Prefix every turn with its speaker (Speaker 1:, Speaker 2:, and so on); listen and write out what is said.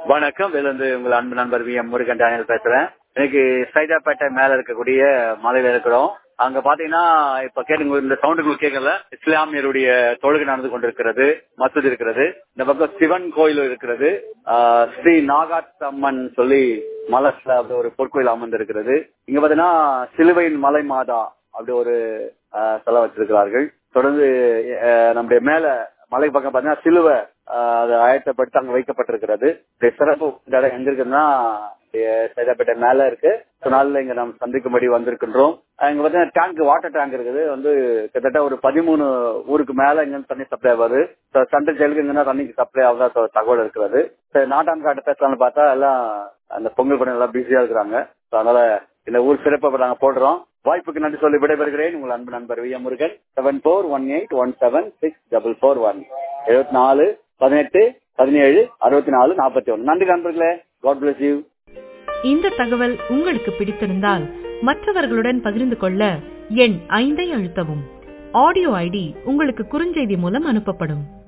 Speaker 1: வணக்கம் இருந்து உங்கள் அன்பு நண்பர் வி எம் முருகன் டேனியல் பேசுறேன் இன்னைக்கு சைதாப்பேட்டை மேல இருக்கக்கூடிய மலையில இருக்கிறோம் அங்க பாத்தீங்கன்னா இப்ப கேட்டுங்க இந்த சவுண்ட் உங்களுக்கு கேட்கல இஸ்லாமியருடைய தொழுகை நடந்து கொண்டிருக்கிறது மசூதி இருக்கிறது இந்த பக்கம் சிவன் கோயில் இருக்கிறது ஆஹ் ஸ்ரீ நாகாத் அம்மன் சொல்லி மலர்ல அப்படி ஒரு பொற்கோயில் அமர்ந்திருக்கிறது இங்க பாத்தீங்கன்னா சிலுவையின் மலை மாதா அப்படி ஒரு ஆஹ் சிலை வச்சிருக்கிறார்கள் தொடர்ந்து ஆஹ் நம்முடைய மேல மலை பக்கம் பாத்தீங்கன்னா சிலுவை ஆஹ் அது ஆயத்தப்பட்டு அங்க வைக்கப்பட்டிருக்கிறது இந்த சிறப்பு இந்த இடம் எங்க இருக்குதுன்னா சைதாப்பேட்டை மேல இருக்கு நாளில் இங்க நம்ம சந்திக்கும்படி வந்திருக்கின்றோம் இங்க பாத்தீங்கன்னா டேங்க் வாட்டர் டேங்க் இருக்குது வந்து கிட்டத்தட்ட ஒரு பதிமூணு ஊருக்கு மேல இங்க தண்ணி சப்ளை ஆகுது சண்டை ஜெயிலுக்கு இங்கன்னா தண்ணிக்கு சப்ளை ஆகுதா தகவல் இருக்கிறது நாட்டான் காட்டு பேசலாம்னு பார்த்தா எல்லாம் அந்த பொங்கல் படம் எல்லாம் பிஸியா இருக்கிறாங்க அதனால இந்த ஊர் சிறப்பை நாங்க போடுறோம் வாய்ப்புக்கு நன்றி சொல்லி விடைபெறுகிறேன் உங்கள் அன்பு நண்பர் V M Murugan seven four one eight one seven six double four one எழுபத்தி நாலு பதினெட்டு பதினேழு அறுபத்தி நாலு நாற்பத்தி ஒன்று நன்றி நண்பர்களே காட் பிளஸ் யூ
Speaker 2: இந்த தகவல் உங்களுக்கு பிடித்திருந்தால் மற்றவர்களுடன் பகிர்ந்து கொள்ள எண் ஐந்தை அழுத்தவும் ஆடியோ ஐடி உங்களுக்கு குறுஞ்செய்தி மூலம் அனுப்பப்படும்